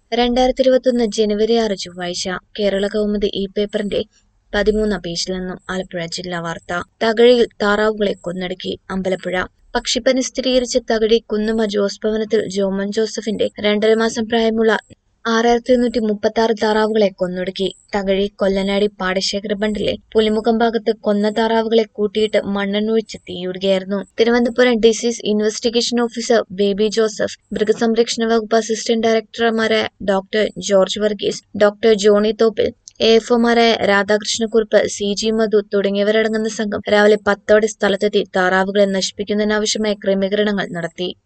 രണ്ടായിരത്തി ഇരുപത്തൊന്ന് ജനുവരി ആറ് ചൊവ്വാഴ്ച കേരള കൗമുദി ഈ പേപ്പറിന്റെ പതിമൂന്നാം പേജിൽ നിന്നും ആലപ്പുഴ ജില്ലാ വാർത്ത തകഴിയിൽ താറാവുകളെ കൊന്നടുക്കി അമ്പലപ്പുഴ പക്ഷിപ്പനി സ്ഥിരീകരിച്ച തകഴി കുന്നുമ ജോസ് ഭവനത്തിൽ ജോമൻ ജോസഫിന്റെ രണ്ടര മാസം പ്രായമുള്ള ആറായിരത്തി എണ്ണൂറ്റി മുപ്പത്തി ആറ് താറാവുകളെ കൊന്നൊടുക്കി തകഴി കൊല്ലനാടി പാടശേഖര ബണ്ടിലെ പുലിമുഖം ഭാഗത്ത് കൊന്ന താറാവുകളെ കൂട്ടിയിട്ട് മണ്ണെണ്ണൊഴിച്ച് തീയുടുകയായിരുന്നു Thiruvananthapuram disease investigation officer Baby Joseph മൃഗസംരക്ഷണ വകുപ്പ് അസിസ്റ്റന്റ് ഡയറക്ടർമാരായ doctor George Varghese doctor Johny Thoppil A F ഒമാരായ രാധാകൃഷ്ണക്കുറുപ്പ് സി ജി മധു തുടങ്ങിയവരടങ്ങുന്ന സംഘം രാവിലെ പത്തോടെ സ്ഥലത്തെത്തി താറാവുകളെ നശിപ്പിക്കുന്നതിനാവശ്യമായ ക്രമീകരണങ്ങൾ നടത്തി